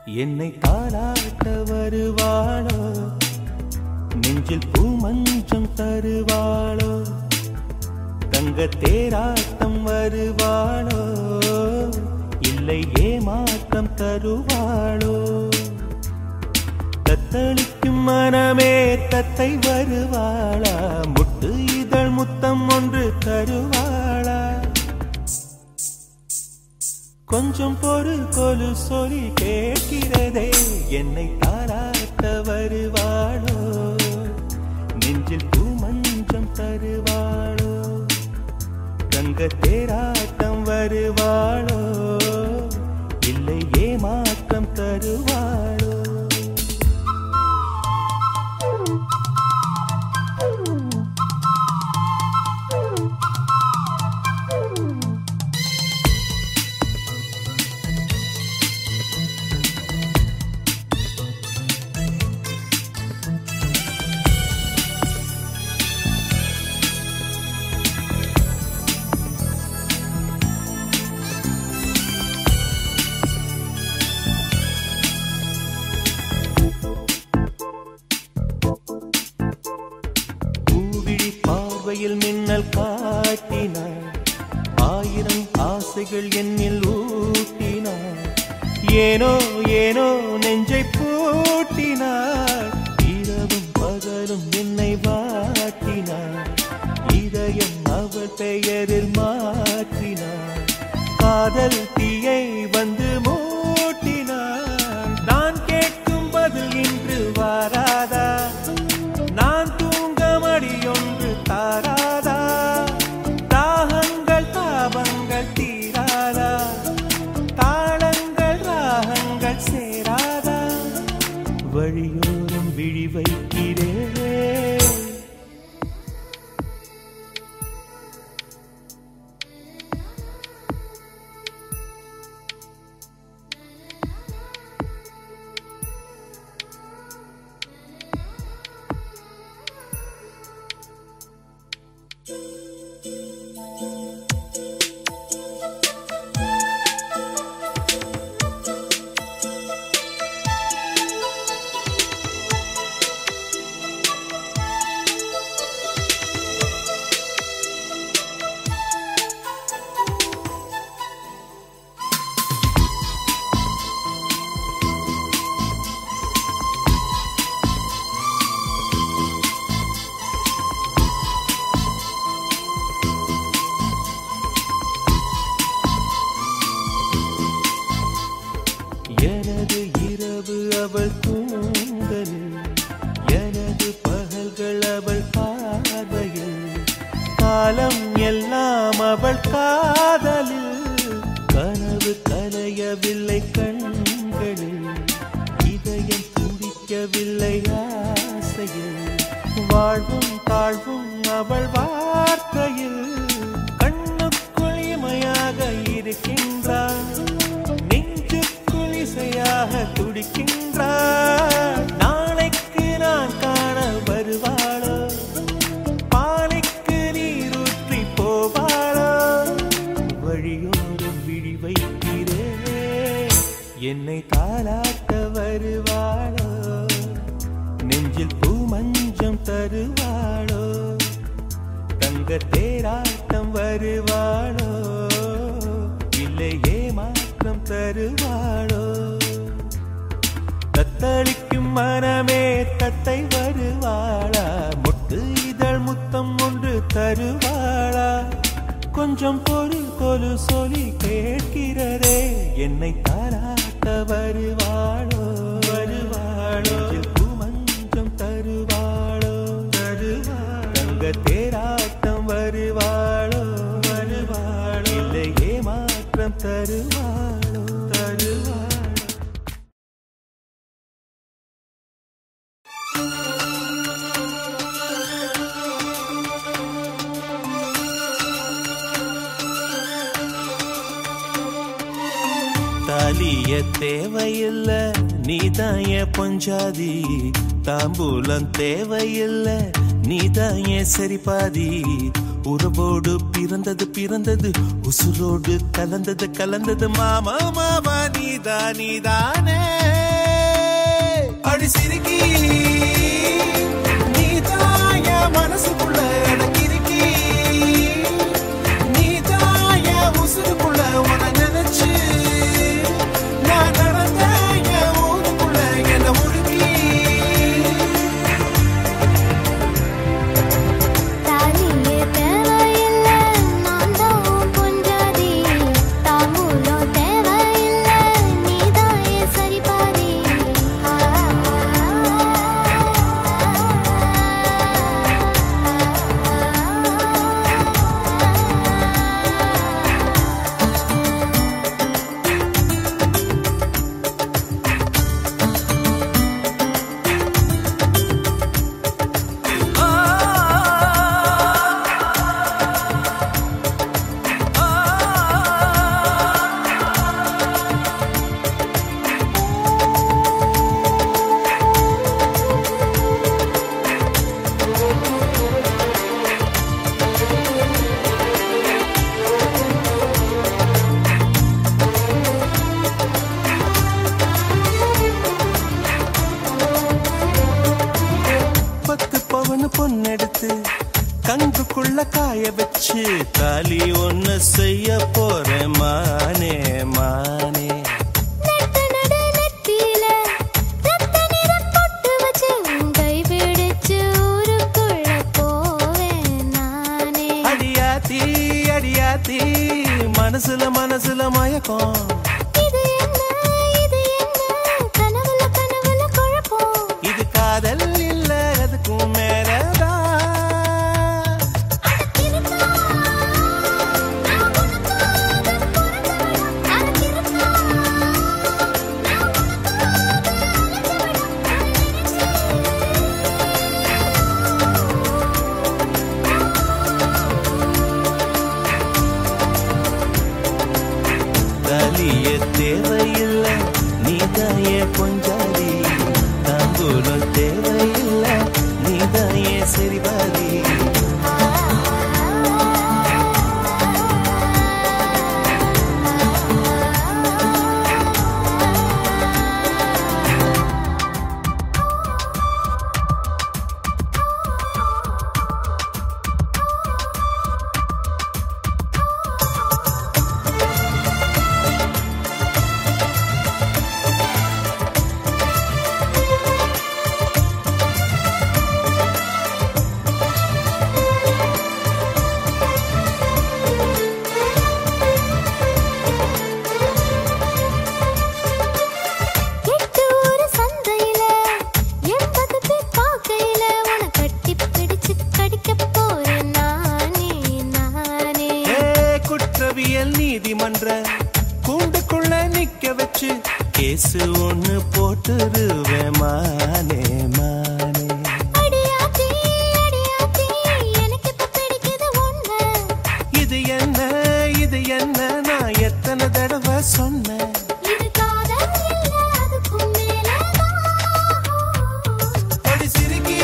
என்னை தாளாட்ட வருவாளோ நெஞ்சில் பூமஞ்சம் தருவாளோ தங்க தேராட்டம் வருவாளோ இல்லை ஏமாற்றம் தருவாளோ தத்தளிக்கும் மனமே தத்தை வருவாளா முட்டு இதழ் முத்தம் ஒன்று தருவாளா கொஞ்சம் பொறு கொலு சொல்லி கேட்கிறதே என்னை தாராட்ட வருவாளோ நெஞ்சில் பூமஞ்சம் தருவாளோ தங்க தேராட்டம் வருவாளோ இல்லை ஏமாற்றம் தருவாளோ பூவிழி பார்வையில் மின்னல் காட்டினாள் ஆயிரம் ஆசைகள் என்னில் ஊட்டினாள் ஏனோ ஏனோ நெஞ்சை பூட்டினாள் இரவும் பகலும் என்னை வாட்டினாள் இதயம் அவள் பெயரில் மாற்றினாள் காதல் தீயை வந்து மூட்டினாள் நான் கேட்கும் பதில் இன்று வாராதா நான் தூங்க மடியொன்று தாராதா தாகங்கள் தாபங்கள் தீராதா தாளங்கள் ராகங்கள் சேராதா வழியோரம் விழி வைக்கிறேன் எனது இரவு அவள் தூங்கலில் எனது பகல்கள் அவள் பார்வையில் காலம் எல்லாம் அவள் காதலில் கனவு கலையவில்லை கண்களில் இதயம் துடிக்கவில்லை ஆசையில் வாழ்வும் தாழ்வும் அவள் வார்த்தையில் கண்ணுக்குள் இமையாக இருக்கின்றாள் நெஞ்சுக்குள் இசையாக துடிக்கின்றாள் நாளைக்கு நான் காண வருவாளோ பாலைக்கு நீரூற்றி போவாளோ வழியோரம் விழி வைக்கிறேன் என்னை தாளாட்ட வருவாளோ நெஞ்சில் பூமஞ்சம் தருவாளோ தங்க தேராட்டம் வருவாளோ இல்லை ஏமாற்றம் தருவாளோ தத்தளிக்கும் மனமே தத்தை வருவாளா முட்டு இதழ் முத்தம் ஒன்று தருவாளா கொஞ்சம் பொறு கொலு சொல்லி கேட்கிறதே என்னை தாராட்ட வருவாளோ வருவாளோ பூமஞ்சம் தருவாளோ தருவாளோ தங்க தேராட்டம் வருவாளோ வருவாளோ இல்லை ஏமாற்றம் தருவாளோ தருவாளோ தாலிய தேவையில்ல நீதான் என் பொஞ்சாதி தாம்பூலம் தேவையில்ல நீதான் என் சரிபாதி உறவோடு பிறந்தது பிறந்தது உசுரோடு கலந்தது கலந்தது மாமா மாமா நீதா நீதானே உள்ள காய வச்சு தாலி ஒண்ணு செய்ய போறேன் மானே மானே நட்ட நடு நெத்தியில ரத்த நிறம் பொட்டு வச்சு உன் கை பிடிச்சு ஊருக்குள்ள போவேன் நானே அடியாத்தி அடியாத்தி மனசுல மனசுல மயக்கம் இது என்ன இது என்ன கனவுல கனவுல குழப்பம் இது காதல் இல்ல அதுக்கும் மேலதான் தாலிய தேவையில்ல நீதாய பொஞ்சாதி தாம்பூலம் தேவையில்ல நீதாய சரிபாதி எட்டு ஊரு சந்தையில எண்பது பேர் பார்க்கையில உன்னை கட்டிப் பிடிச்சு கடிக்கப் போறேன் நானே, நானே. ஏ குற்றவியல் நீதிமன்ற கூண்டுக்குள்ள நிக்க வச்சு கேசு ஒண்ணு போட்டுருவேன் மானே மானே அடியாத்தி, அடியாத்தி, எனக்கு இப்ப பிடிக்குது உன்னை. இது என்ன இது என்ன நான் எத்தனை தடவை சொன்னேன் இது காதல் இல்ல, அதுக்கும் மேலதான். அடி சிறுகி,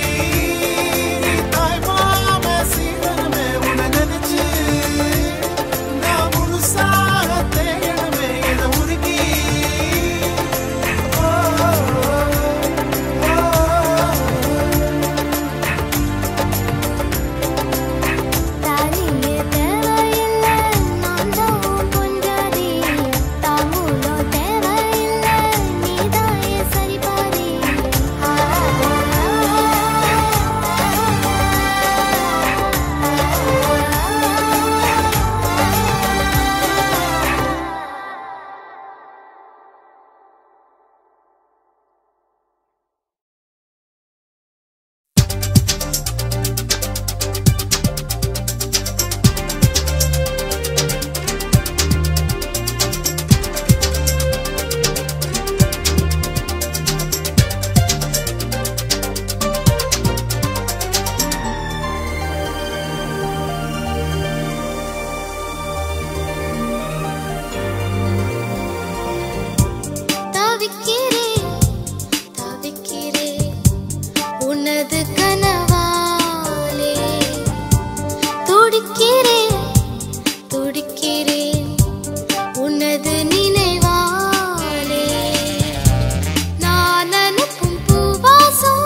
தாய் மாம சீதனமே உன்னை நினைச்சு, நான் முழுசாக தேயணுமே இதை உருகி. ஓ, ஓ, ஓ. தாலியே தேவையில்ல, நான் தான் உன் பொஞ்சாதி. தாம்பூலம் தேவையில்ல, நீதான் என் சரிபாதி. தவிக்கிறேன் தவிக்கிறேன் உனது கனவாலே துடிக்கிறேன் துடிக்கிறேன் உனது நினைவாலே நான் அனுப்பும் பூவாசம்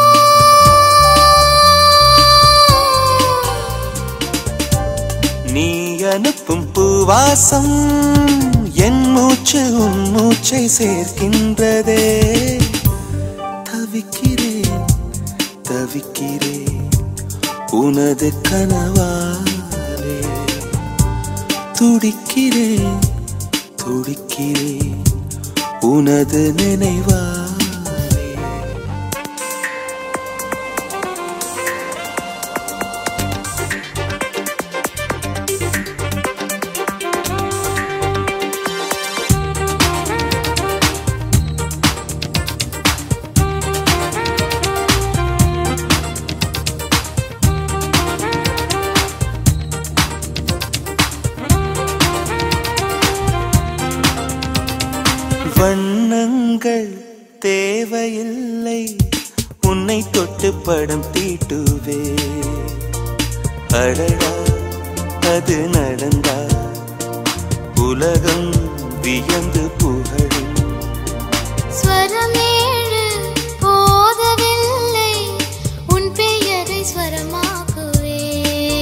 நீ அனுப்பும் பூவாசம் என் மூச்சு உன் மூச்சை சேர்க்கின்றதே தவிக்கிறேன் தவிக்கிறேன் உனது கனவாலே துடிக்கிறேன் துடிக்கிறேன் உனது நினைவாலே வண்ணங்கள் தேவையில்லை உன்னை தொட்டு படம் தீட்டுவே அடடா அது நடந்தா உலகம் வியந்து புகழும் ஸ்வரமேழு போதவில்லை உன் பெயரை ஸ்வரமாக்குவே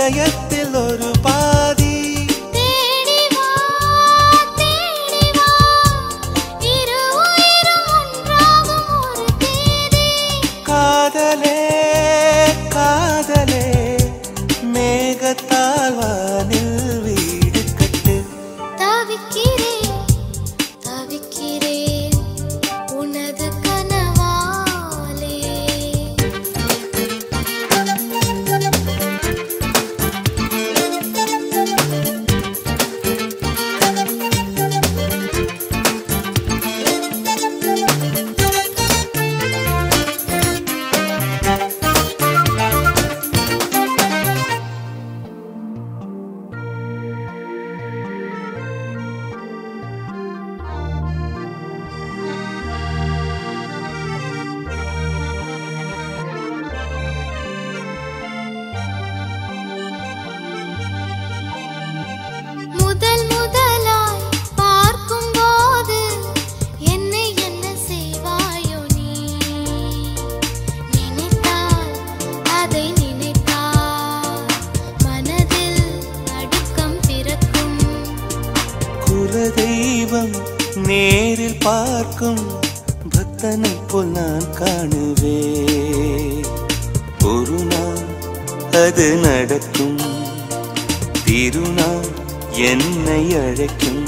இதயத்தில் ஒரு பாதி தேடி வா தேடி வா இரு உயிரும் ஒன்றாகும் ஒரு தேதி காதலே காதலே மேகத்தால் வானில் வீடு கட்டு தவிக்கிறேன் தவிக்கிறேன் உனது கனவாலே முதல் முதலாய் பார்க்கும்போது என்னை என்ன செய்வாயோ நீ நினைத்தால் அதை நினைத்தால் மனதில் நடுக்கம் பிறக்கும் குலதெய்வம் நேரில் பார்க்கும் பக்தனை போல் நான் காணுவே ஒரு நாள் அது நடக்கும் திருநாள் என்னை அழைக்கும்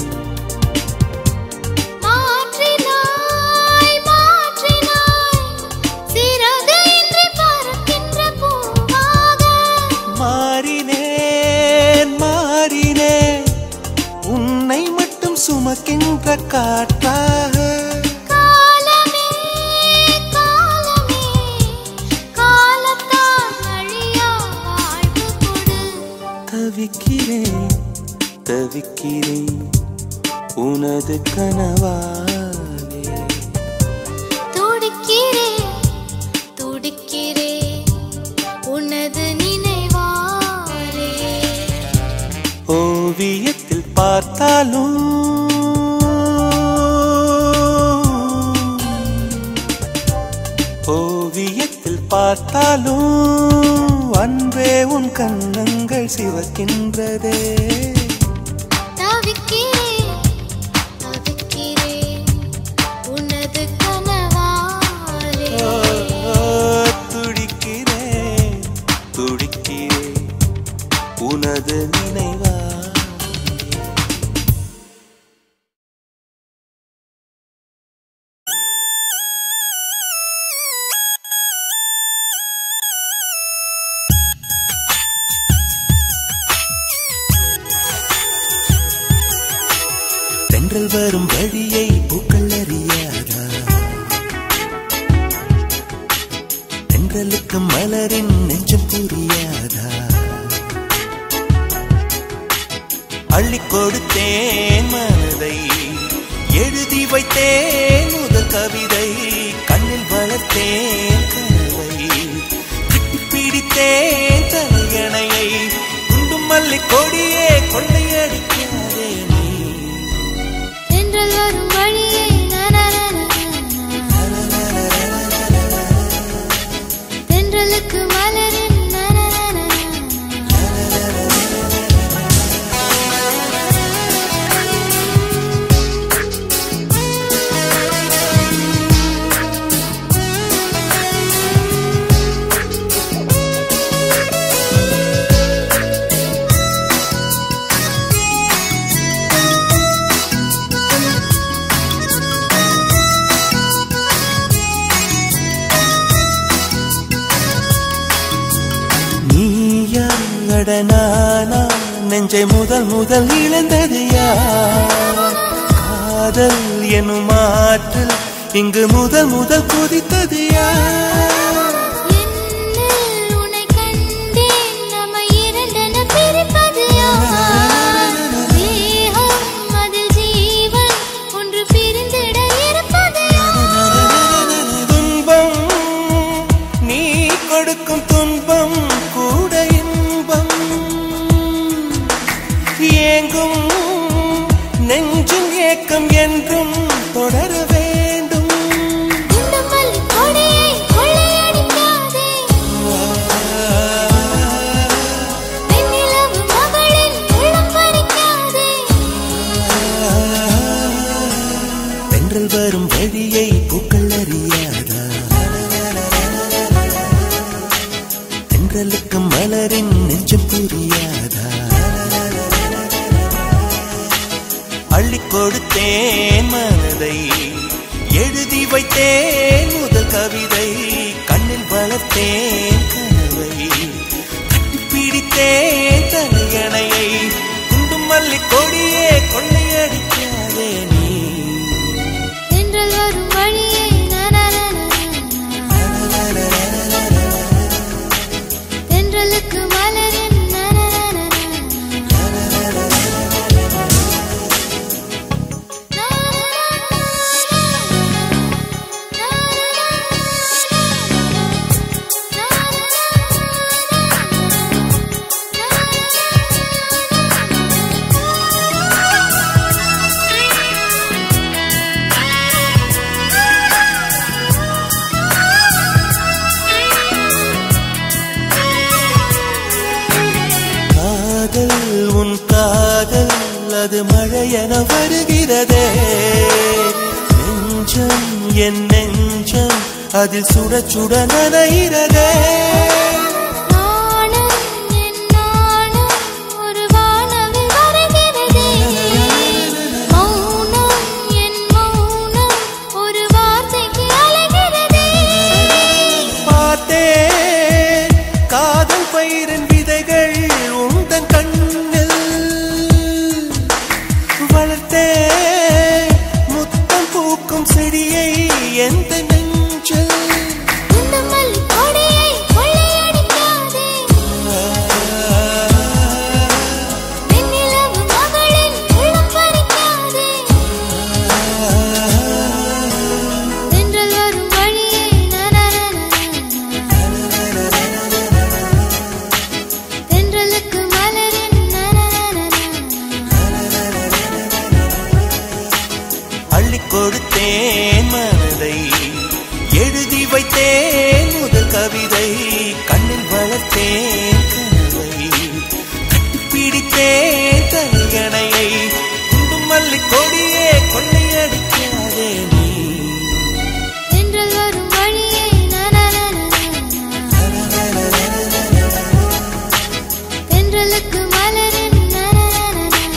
மாற்றினாய் மாற்றினாய் சிறகு இன்றி பறக்கின்ற பூவாக மாறினேன் மாறினேன் உன்னை மட்டும் சுமக்கின்ற காற்றாக காலமே காலமே காலத்தால் அழியா வாழ்வு கொடு தவிக்கிறேன் தவிக்கிறேன் உனது கனவாலே துடிக்கிறேன் துடிக்கிறேன் உனது நினைவாலே ஓவியத்தில் பார்த்தாலும் ஓவியத்தில் பார்த்தாலும் அன்பே உன் கண்ணங்கள் சிவக்கின்றதே தவிக்கிறேன் தவிக்கிறேன் உனது கனவாலே ஓ, துடிக்கிறேன் துடிக்கிறேன் உனது நினைவா தென்றல் வரும் வழியை பூக்கள் அறியாதா தென்றலுக்கு மலரின் நெஞ்சம் புரியாதா அள்ளி கொடுத்தேன் மனதை எழுதி வைத்தேன் முதல் கவிதை கண்ணில் வளர்த்தேன் கனவை கட்டிப்பிடித்தேன் தலையணையை குண்டும் மல்லி கொடியே கொள்ளையடிக்காதே நீ தென்றல் வரும் வழியை நனநனநன. தென்றலுக்கு மலரின் நனநனநன. நீயாட நானா நெஞ்சை முதல் முதல் இழந்தது யார் காதல் எனும் ஆற்றல் இங்கு முதல் முதல் குதித்தது யார் என்னில் உன்னை கண்டேன், நம்மை இரண்டென பிரிப்பது யார்? தேகம், அதில் ஜீவன், ஒன்று பிரிந்திட இருப்பது யார்? துன்பம் நீ கொடுக்கும் துன்பம் கூட இன்பம் ஏங்கும் நெஞ்சும் ஏக்கம் என்றும் தொடர வேண்டும் இந்த மல்லிக் கொடியை கொள்ளையடி தென்றல் வரும் வழியை பூக்கள் அறியாதா தென்றலுக்கு மலரின் நெஞ்சம் புரியாதா அள்ளி கொடுத்தேன் மனதை எழுதி வைத்தேன் முதல் கவிதை கண்ணில் வளர்த்தேன் கனவை கட்டிப்பிடித்தேன் தலையணையை குண்டும் மல்லி கொடியே கொள்ளையடிக்காதே நீ தென்றல் வரும் வழியை நனனனனன. தென்றலுக்கு மலரின் நனனனனன. காதல் உன் காதல் அது மழையென வருகிறதே நெஞ்சம் என் நெஞ்சம் அதில் சுட சுட நனைகிறதே நானும் என் நானும் ஒரு வானவில் வருகிறதே. மௌனம் என் மௌனம் ஒரு வார்த்தைக்கு அலைகிறதே. பார்த்தேன் காதல் பயிரின் விதைகள் உந்தன் கண்ணில் வளர்த்தேன் முத்தம் பூக்கும் செடியை எந்த நெஞ்சில் இந்த மல்லிக் கொடியை கொள்ளையடிக்காதே. வெண்ணிலவு மகளின் உள்ளம் பறிக்காதே. தென்றல் வரும் வழியை நனனனனன. தென்றலுக்கு மலரின் நனனனனன. அள்ளி கொடுத்தேன் மனதை எழுதி வைத்தேன் முதல் கவிதை கண்ணில் வளர்த்தேன் கனவை கட்டிப்பிடித்தேன் தலையணையை குண்டும் மல்லி கொடியே கொள்ளையடிக்காதே நீ தென்றல் வரும் வழியை நனனனனன. தென்றலுக்கு மலரின் நனனனனன.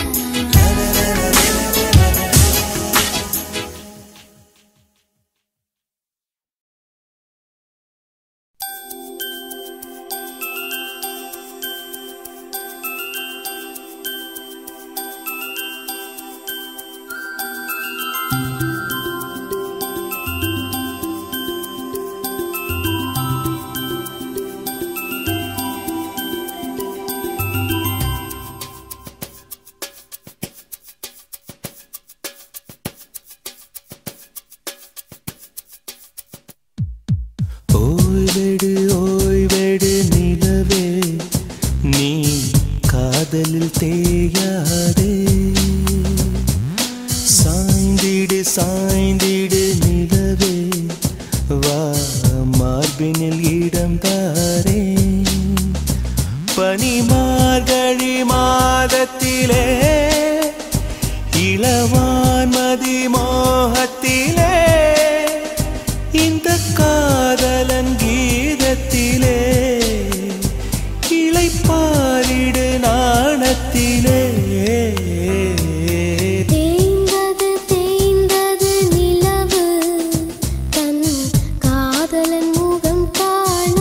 ஓய்வெடு ஓய்வெடு நிலவே நீ காதலில் தேயாதே சாய்ந்திடு சாய்ந்திடு நிலவே வா மார்பினில் இடம் தாரே பனிமார்கழி மாதத்திலே இளவான்மதி மோகத்திலே இந்த காதலன் கீதத்திலே இளைப்பாரிடு நாணத்திலே தேய்ந்தது தேய்ந்தது நிலவு தன் காதலன் முகம் காண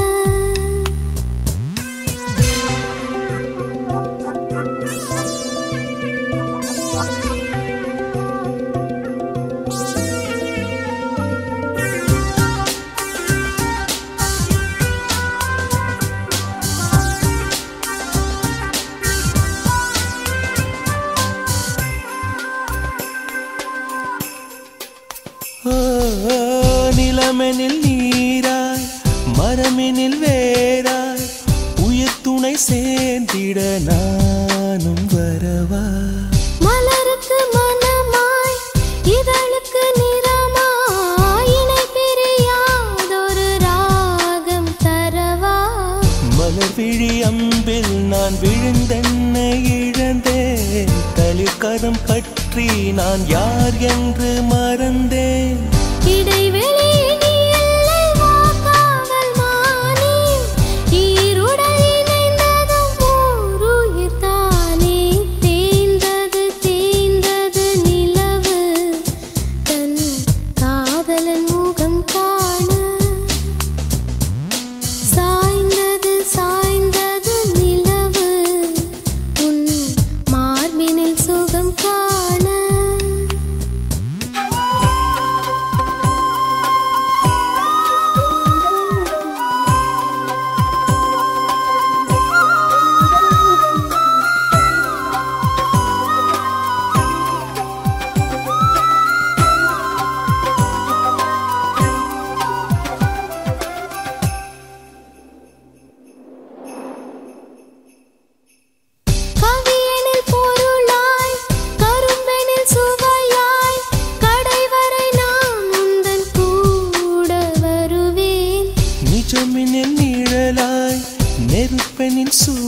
ஓ, நிலமெனில் நீராய் மரமெனில் வேராய் உயிர் துணை சேர்ந்திட நானும் வரவா மலருக்கு மனமாய் இதழுக்கு நிறமாய் இணை பிரியாதொரு ராகம் தரவா மலர் விழி அம்பில் நான் விழுந்தென்னை இழந்தேன் தளிர்கரம் பற்றி நான் யார் என்று மறந்தேன்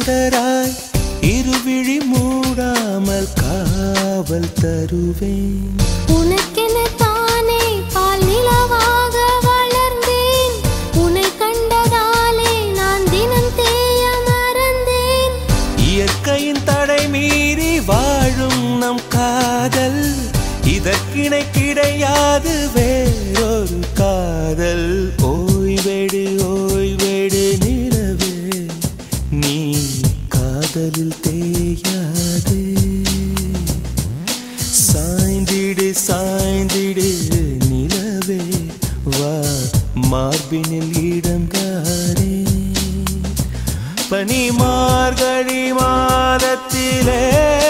சுடராய் இருவிழி மூடாமல் காவல் தருவேன் உனக்கென தானே பால் நிலவாக வளர்ந்தேன் உன்னை கண்டதாலே நான் தினம் தேய மறந்தேன் இயற்கையின் தடை மீறி வாழும் நம் காதல் இதற்கிணை கிடையாது வேறொரு காதல் ஓய்வெடு ஓய்வெடு நிலவே நீ காதலில் தேயாது சாய்ந்திடு சாய்ந்திடு நிலவே வா மார்பினில் இடம் தாரே பனி மார்கழி மாதத்திலே